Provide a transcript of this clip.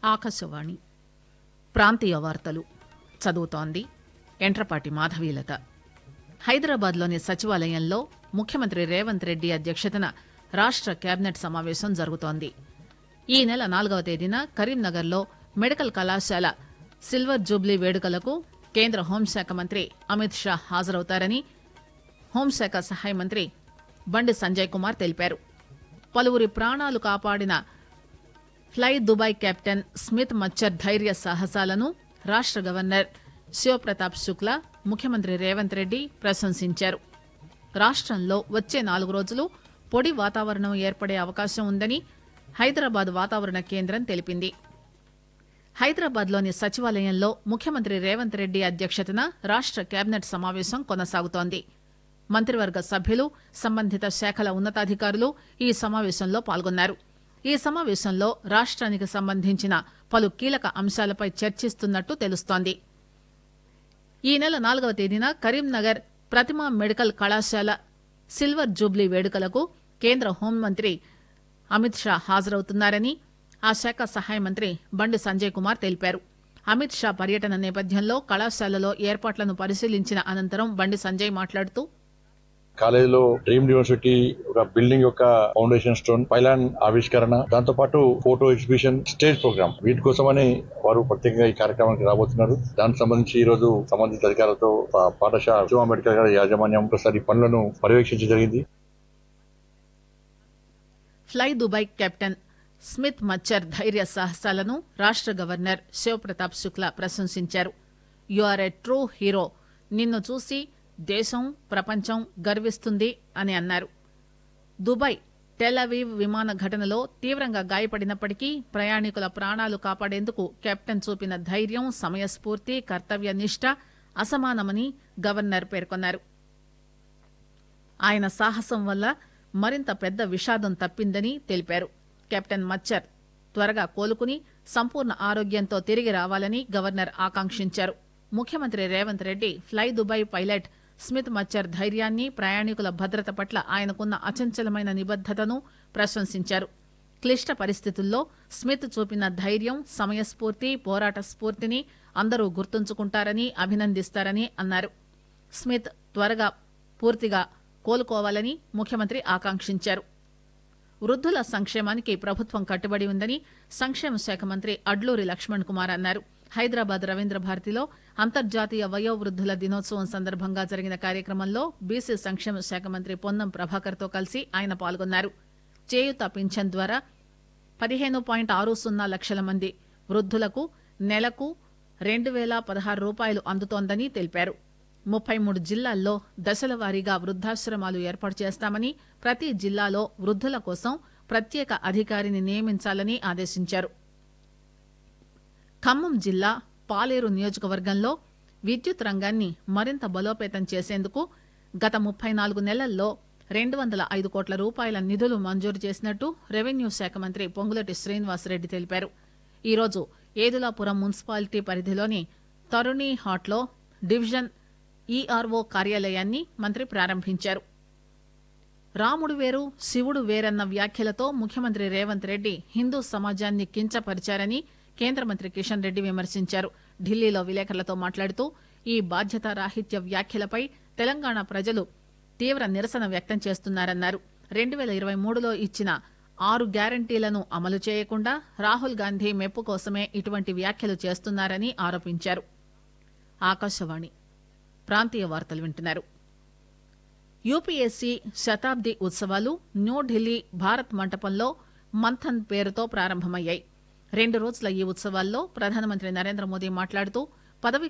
ఆకాశవాణి ప్రాంతీయ వార్తలు చదువుతోంది ఎంట్రపాటి మాధవీలత హైదరాబాద్లోని సచివాలయంలో ముఖ్యమంత్రి రేవంత్ రెడ్డి అధ్యక్షతన రాష్ట కేబినెట్ సమావేశం జరుగుతోంది ఈ నెల నాలుగవ తేదీన కరీంనగర్లో మెడికల్ కళాశాల సిల్వర్ జూబ్లీ వేడుకలకు కేంద్ర హోంశాఖ మంత్రి అమిత్ షా హాజరవుతారని హోంశాఖ సహాయ మంత్రి బండి సంజయ్ కుమార్ తెలిపారు పలువురి ప్రాణాలు కాపాడిన ఫ్లై దుబాయ్ కెప్టెన్ స్మిత్ మచ్చర్ ధైర్య సాహసాలను రాష్ట గవర్నర్ శివప్రతాప్ శుక్లా ముఖ్యమంత్రి రేవంత్ రెడ్డి ప్రశంసించారు రాష్టంలో వచ్చే నాలుగు రోజులు పొడి వాతావరణం ఏర్పడే అవకాశం ఉందని హైదరాబాద్ వాతావరణ కేంద్రం తెలిపింది హైదరాబాద్లోని సచివాలయంలో ముఖ్యమంత్రి రేవంత్ రెడ్డి అధ్యక్షతన రాష్ట కేబినెట్ సమావేశం కొనసాగుతోంది మంత్రివర్గ సభ్యులు సంబంధిత శాఖల ఉన్నతాధికారులు ఈ సమావేశంలో పాల్గొన్నారు ఈ సమావేశంలో రాష్ట్రానికి సంబంధించిన పలు కీలక అంశాలపై చర్చిస్తున్నట్టు తెలుస్తోంది ఈ నెల నాలుగవ తేదీన కరీంనగర్ ప్రతిమా మెడికల్ కళాశాల సిల్వర్ జూబ్లీ వేడుకలకు కేంద్ర హోంమంత్రి అమిత్ షా హాజరవుతున్నారని ఆ శాఖ సహాయ మంత్రి బండి సంజయ్ కుమార్ తెలిపారు అమిత్ షా పర్యటన నేపథ్యంలో కళాశాలలో ఏర్పాట్లను పరిశీలించిన అనంతరం బండి సంజయ్ మాట్లాడుతూ కాలేజీలో డ్రీమ్ యూనివర్సిటీ ఒక బిల్డింగ్ యొక్క ఫౌండేషన్ స్టోన్ పైలాన్ ఆవిష్కరణ దాంతో పాటు ఫోటో ఎగ్జిబిషన్ స్టేజ్ ప్రోగ్రామ్ వీటి కోసమని వారు ప్రత్యేకంగా ఈ కార్యక్రమానికి రాబోతున్నారు దానికి సంబంధించి ఈ రోజు సంబంధిత అధికారులతో పా- పాఠశాల శివ అంబేద్కర్ గారి యాజమాన్యం ఒకసారి ఈ పనులను పర్యవేక్షించడం జరిగింది ఫ్లై దుబాయ్ కెప్టెన్ స్మిత్ మచ్చర్ ధైర్య సాహసాలను రాష్ట గవర్నర్ శివప్రతాప్ శుక్లా ప్రశంసించారు you are a true hero నిన్ను చూసి దేశం ప్రపంచం గర్విస్తుంది అని అన్నారు దుబాయ్ టెలవీవ్ విమాన ఘటనలో తీవ్రంగా గాయపడినప్పటికీ ప్రయాణికుల ప్రాణాలు కాపాడేందుకు కెప్టెన్ చూపిన ధైర్యం సమయస్ఫూర్తి కర్తవ్య నిష్ట అసమానమని గవర్నర్ పేర్కొన్నారు ఆయన సాహసం వల్ల మరింత పెద్ద విషాదం తప్పిందని తెలిపారు కెప్టెన్ మచ్చర్ త్వరగా కోలుకుని సంపూర్ణ ఆరోగ్యంతో తిరిగి రావాలని గవర్నర్ ఆకాంక్షించారు ముఖ్యమంత్రి Revanth Reddy Fly Dubai pilot Smith మచ్చర్ ధైర్యాన్ని ప్రయాణికుల భద్రత పట్ల ఆయనకున్న అచంచలమైన నిబద్దతను ప్రశంసించారు క్లిష్ట పరిస్థితుల్లో స్మిత్ చూపిన ధైర్యం సమయస్ఫూర్తి పోరాట స్ఫూర్తిని అందరూ గుర్తుంచుకుంటారని అభినందిస్తారని అన్నారు స్మిత్ త్వరగా పూర్తిగా కోలుకోవాలని ముఖ్యమంత్రి ఆకాంక్షించారు వృద్ధుల సంక్షేమానికి ప్రభుత్వం కట్టుబడి ఉందని సంక్షేమ శాఖ మంత్రి అడ్లూరి లక్ష్మణ్ కుమార్ అన్నారు హైదరాబాద్ రవీంద్ర భారతిలో అంతర్జాతీయ వయోవృద్ధుల దినోత్సవం సందర్భంగా జరిగిన కార్యక్రమంలో బీసీ సంక్షేమ శాఖ మంత్రి పొన్నం ప్రభాకర్ తో కలిసి ఆయన పాల్గొన్నారు చేయుత పింఛన్ ద్వారా పదిహేను పాయింట్ ఆరు సున్నా లక్షల మంది వృద్ధులకు నెలకు రెండు వేల పదహారు రూపాయలు అందుతోందని తెలిపారు ముప్పై మూడు జిల్లాల్లో దశల వారీగా వృద్ధాశ్రమాలు ఏర్పాటు చేస్తామని ప్రతి జిల్లాలో వృద్ధుల కోసం ప్రత్యేక అధికారిని నియమించాలని ఆదేశించారు ఖమ్మం జిల్లా పాలేరు నియోజకవర్గంలో విద్యుత్ రంగాన్ని మరింత బలోపేతం చేసేందుకు గత ముప్పై నాలుగు నెలల్లో రెండు వందల ఐదు కోట్ల రూపాయల నిధులు మంజూరు చేసినట్టు రెవెన్యూ శాఖ మంత్రి పొంగులటి శ్రీనివాసరెడ్డి తెలిపారు ఈరోజు ఏదులాపురం మున్సిపాలిటీ పరిధిలోని తరుణి హాట్లో డివిజన్ ఈఆర్ఓ కార్యాలయాన్ని మంత్రి ప్రారంభించారు రాముడు వేరు శివుడు వేరన్న వ్యాఖ్యలతో ముఖ్యమంత్రి రేవంత్ రెడ్డి హిందూ సమాజాన్ని కించపరిచారని కేంద్ర మంత్రి కిషన్ రెడ్డి విమర్శించారు ఢిల్లీలో విలేకరులతో మాట్లాడుతూ ఈ బాధ్యతారాహిత్య వ్యాఖ్యలపై తెలంగాణ ప్రజలు తీవ్ర నిరసన వ్యక్తం చేస్తున్నారన్నారు రెండు వేల ఇరవై మూడులో ఇచ్చిన ఆరు గ్యారంటీలను అమలు చేయకుండా రాహుల్ గాంధీ మెప్పు కోసమే ఇటువంటి వ్యాఖ్యలు చేస్తున్నారని ఆరోపించారు ఆకాశవాణి ప్రాంతీయ వార్తలు వింటున్నారు యూపీఎస్సీ శతాబ్ది ఉత్సవాలు న్యూఢిల్లీ భారత్ మంటపంలో మంథన్ పేరుతో ప్రారంభమయ్యాయి రెండు రోజుల ఈ ఉత్సవాల్లో ప్రధానమంత్రి నరేంద్ర మోదీ మాట్లాడుతూ పదవి